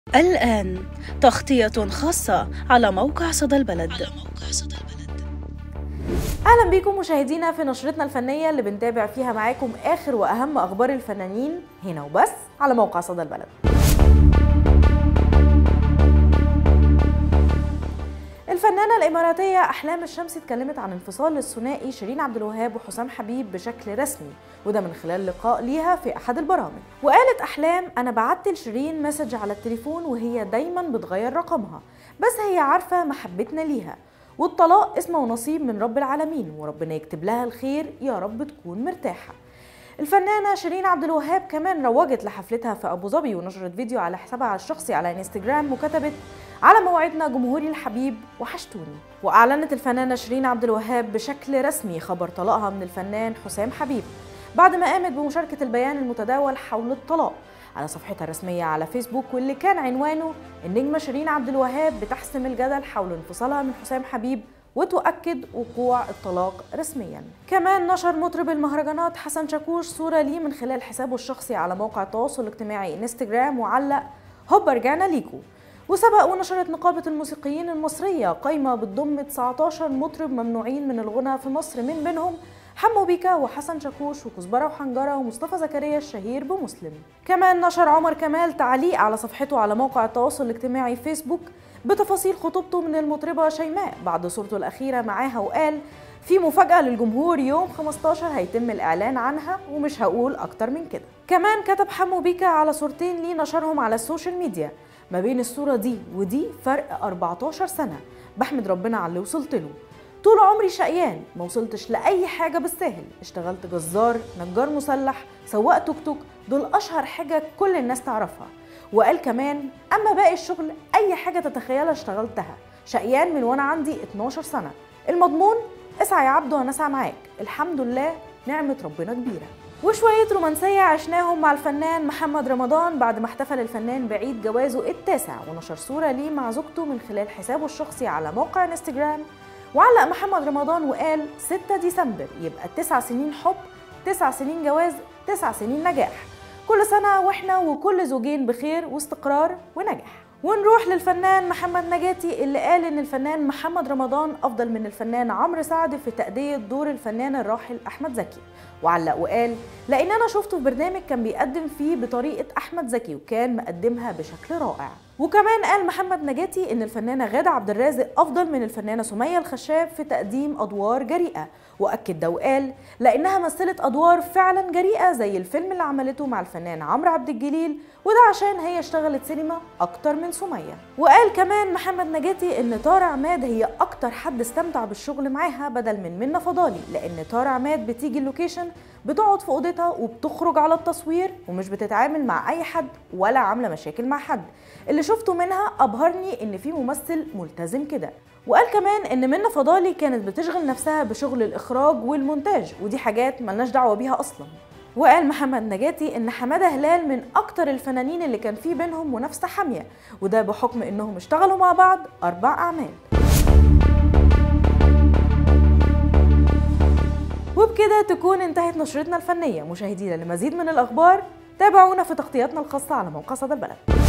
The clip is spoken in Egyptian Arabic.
الآن تغطية خاصة على موقع صدى البلد اهلا بيكم مشاهدينا في نشرتنا الفنيه اللي بنتابع فيها معاكم اخر واهم اخبار الفنانين هنا وبس على موقع صدى البلد الفنانة الإماراتية أحلام الشمس اتكلمت عن انفصال الثنائي شيرين عبد الوهاب وحسام حبيب بشكل رسمي وده من خلال لقاء ليها في أحد البرامج وقالت أحلام أنا بعت لشيرين مسج على التليفون وهي دايما بتغير رقمها بس هي عارفة محبتنا ليها والطلاق اسمه ونصيب من رب العالمين وربنا يكتب لها الخير يا رب تكون مرتاحة الفنانة شيرين عبد الوهاب كمان روجت لحفلتها في أبو ظبي ونشرت فيديو على حسابها الشخصي على انستجرام وكتبت على موعدنا جمهوري الحبيب وحشتوني وأعلنت الفنانة شيرين عبد الوهاب بشكل رسمي خبر طلاقها من الفنان حسام حبيب بعد ما قامت بمشاركة البيان المتداول حول الطلاق على صفحتها الرسمية على فيسبوك واللي كان عنوانه النجمة شيرين عبد الوهاب بتحسم الجدل حول انفصالها من حسام حبيب وتؤكد وقوع الطلاق رسميا كمان نشر مطرب المهرجانات حسن شاكوش صورة ليه من خلال حسابه الشخصي على موقع التواصل الاجتماعي انستجرام وعلق هوبا رجعنا ليكو وسبق ونشرت نقابة الموسيقيين المصرية قايمة بتضم 19 مطرب ممنوعين من الغنى في مصر من بينهم حمو بيكا وحسن شاكوش وكزبرة وحنجرة ومصطفى زكريا الشهير بمسلم كمان نشر عمر كمال تعليق على صفحته على موقع التواصل الاجتماعي فيسبوك بتفاصيل خطوبته من المطربة شيماء بعد صورته الأخيرة معاها وقال في مفاجأة للجمهور يوم 15 هيتم الإعلان عنها ومش هقول أكتر من كده كمان كتب حمو بيكا على صورتين ليه نشرهم على السوشيال ميديا ما بين الصورة دي ودي فرق 14 سنة بحمد ربنا على اللي وصلت له طول عمري شقيان ما وصلتش لأي حاجة بالساهل اشتغلت جزار نجار مسلح سواق توك توك دول أشهر حاجة كل الناس تعرفها وقال كمان أما باقي الشغل أي حاجة تتخيلها اشتغلتها شقيان من وأنا عندي 12 سنة المضمون اسعى يا عبد وأنا أسعى معاك الحمد لله نعمة ربنا كبيرة وشوية رومانسية عشناهم مع الفنان محمد رمضان بعد ما احتفل الفنان بعيد جوازه التاسع ونشر صورة ليه مع زوجته من خلال حسابه الشخصي على موقع انستجرام وعلق محمد رمضان وقال 6 ديسمبر يبقى تسع سنين حب تسع سنين جواز تسع سنين نجاح كل سنة واحنا وكل زوجين بخير واستقرار ونجاح ونروح للفنان محمد نجاتي اللي قال ان الفنان محمد رمضان افضل من الفنان عمرو سعد في تأدية دور الفنان الراحل احمد زكي وعلق وقال لان انا شفته في برنامج كان بيقدم فيه بطريقة احمد زكي وكان مقدمها بشكل رائع وكمان قال محمد نجاتي ان الفنانة غادة عبد الرازق افضل من الفنانة سمية الخشاب في تقديم ادوار جريئة واكد ده وقال لانها مثلت ادوار فعلا جريئة زي الفيلم اللي عملته مع الفنان عمرو عبد الجليل وده عشان هي اشتغلت سينما اكتر من سمية وقال كمان محمد نجاتي ان طارق عماد هي اكتر حد استمتع بالشغل معاها بدل من منى فضالي لان طارق عماد بتيجي اللوكيشن بتقعد في اوضتها وبتخرج على التصوير ومش بتتعامل مع اي حد ولا عامله مشاكل مع حد اللي شفته منها ابهرني ان في ممثل ملتزم كده وقال كمان ان منى فضالي كانت بتشغل نفسها بشغل الاخراج والمونتاج ودي حاجات ملناش دعوه بيها اصلا وقال محمد نجاتي ان حماده هلال من اكتر الفنانين اللي كان في بينهم منافسه حاميه وده بحكم انهم اشتغلوا مع بعض اربع اعمال وبكده تكون انتهت نشرتنا الفنيه مشاهدينا لمزيد من الاخبار تابعونا في تغطياتنا الخاصه على موقع صدى البلد